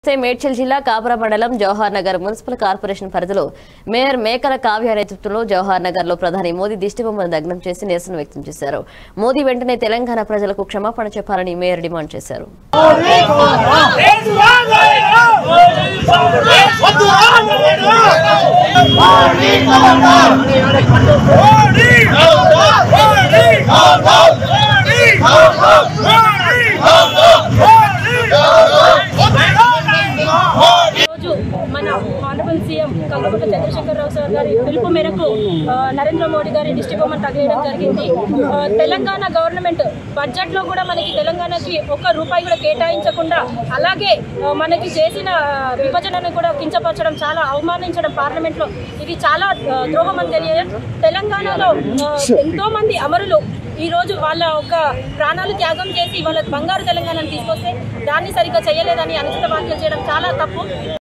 నమస్తే, మేడ్చల్ జిల్లా కాపుర మండలం జవహర్ నగర్ మున్సిపల్ కార్పొరేషన్ పరిధిలో మేయర్ మేకల కావ్య నేతృత్వంలో జవహర్ నగర్ లో ప్రధాని మోదీ దిష్టిబొమ్మను దగ్నం చేసి నిరసన వ్యక్తం చేశారు మోదీ వెంటనే తెలంగాణ ప్రజలకు క్షమాపణ చెప్పాలని మేయర్ డిమాండ్ చేశారు రోజు మన honourable CM Kalvakuntla Chandrasekhar Rao sir గారి పిలుపు మేరకు ఆ, నరేంద్ర మోడీ గారి దిష్టి బొమ్మను తగిలేయడం జరిగింది ఆ, తెలంగాణ గవర్నమెంట్ బడ్జెట్ లో కూడా మనకి తెలంగాణకి ఒక్క రూపాయి కూడా కేటాయించకుండా అలాగే ఆ, మనకి చేసిన ఆ, విభజనను కూడా కించపరచడం చాలా అవమానించడం పార్లమెంట్ లో ఇది చాలా ఆ, ద్రోహం అని తెలియదు తెలంగాణలో ఆ, ఎంతో మంది అమరులు ఈ రోజు వాళ్ళ ఒక ప్రాణాలు త్యాగం చేసి వాళ్ళ బంగారు తెలంగాణను తీసుకొస్తే దాన్ని సరిగ్గా చేయలేదని అనుచిత వ్యాఖ్యలు చేయడం చాలా తప్పు